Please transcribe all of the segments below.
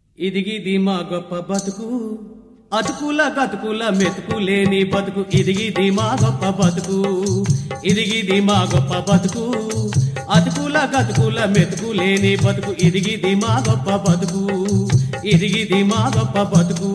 ఇదిగిది మా గొప్ప బతుకు అతుకుల గతుకుల మెతుకు లేని బతుకు ఇదిగిది మా గొప్ప బతుకు ఇదిగిది మా గొప్ప బతుకు అతుకుల గతుకుల మెతుకు లేని బతుకు ఇదిగిది మా గొప్ప బతుకు ఇదిగిది మా గొప్ప బతుకు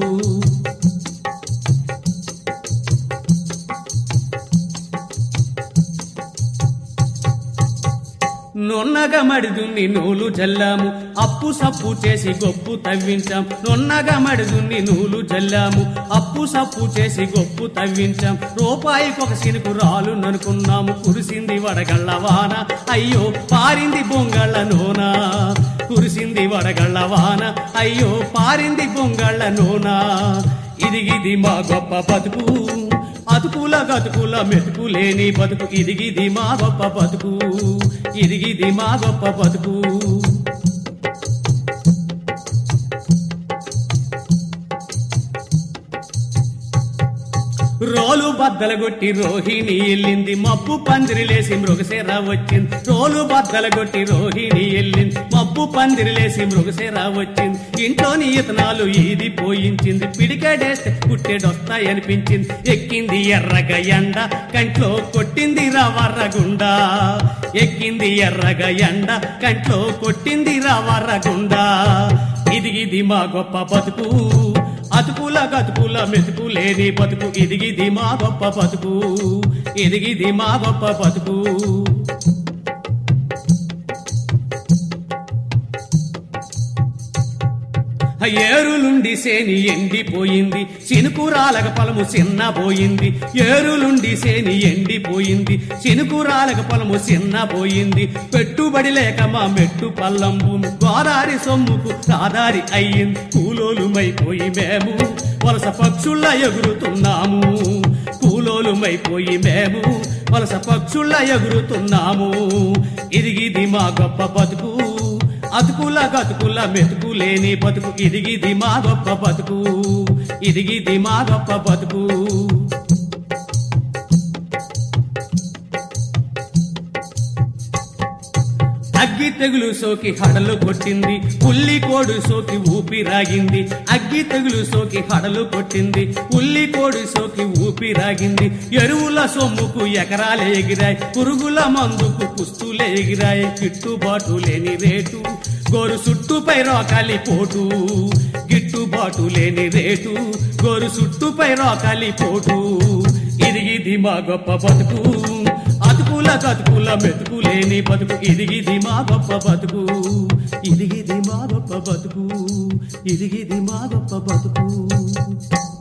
నొన్నగా మడిదున్ని నూలు జల్లాము అప్పు సప్పు చేసి గొప్పు తవ్వించాం నొన్నగా మడిదున్ని నూలు జల్లాము అప్పు సప్పు చేసి గొప్పు తవ్వించాం రూపాయికొక సినుకు రాలు ననుకున్నాము కురిసింది వడగళ్ళ వాన అయ్యో పారింది బొంగళ్ళ నూన కురిసింది వడగళ్ళ వాన అయ్యో పారింది బొంగళ్ళ నూన ఇదిగిది మా గొప్ప బతుకు అతుకుల గతుకుల మెతుకు లేని బతుకు ఇదిగిది మా గొప్ప బతుకు ఇదిగిది మా గొప్ప బతుకు రోలు బద్దలగొట్టి రోహిణి ఎల్లింది మబ్బు పందిరిలేసి మృగశిర వచ్చింది రోలు బద్దలగొట్టి రోహిణి ఎల్లింది మబ్బు పందిరిలేసి మృగశిర వచ్చింది ఇంట్లోని ఇతనాలు ఈది పోయించింది పిడికడేస్తే పుట్టెడొస్తాయనిపించింది ఎక్కింది ఎర్రగ ఎండ కంట్లో కొట్టింది రవర్రగుండా ఎక్కింది ఎర్రగ ఎండ కంట్లో కొట్టింది రవర్రగుండా ఇదిగిది మా గొప్ప బతుకు అతుకుల గతుకుల మెతుకు లేని బతుకు ఇదిగిది మా గొప్ప బతుకు ఇదిగిది మా గొప్ప బతుకు ఏరులుండి సేని ఎండిపోయింది చినుకురాలక పొలము చిన్నపోయింది ఏరులుండి సేని ఎండిపోయింది చినుకురాలక పొలము చిన్నపోయింది పెట్టుబడి లేక మా మెట్టు పల్లం భూమి గోదారి సొమ్ముకు సాదారి అయ్యింది కూలోలుమైపోయి మేము వలస పక్షుల్లా ఎగురుతున్నాము కూలోలుమైపోయి మేము వలస పక్షుల్లా ఎగురుతున్నాము ఇదిగిది మా గొప్ప బతుకు అతుకుల గతుకుల మెతుకు లేని బతుకు ఇదిగిది మా గొప్ప బతుకు ఇదిగిది మా గొప్ప బతుకు అగ్గి తెగులు సోకి హడలు కొట్టింది పుల్లి కోడు సోకి ఊపిరాగింది అగ్గి తెగులు సోకి హడలు కొట్టింది పుల్లి కోడు సోకి ఊపిరాగింది ఎరువుల సొమ్ముకు ఎకరాలే ఎగిరాయి పురుగుల మందుకు కుస్తులే ఎగిరాయి గిట్టుబాటు లేని రేటు గోరు చుట్టుపై రోకాలి పోటు గిట్టుబాటు లేని రేటు గోరు చుట్టుపై రోకాలి పోటు ఇదిగిది మా గొప్ప బతుకు అతుకుల కతుకుల మెతుకు లేని బతుకు ఇదిగిది మా గొప్ప బతుకు ఇదిగిది మా గొప్ప బతుకు ఇదిగిది మా గొప్ప బతుకు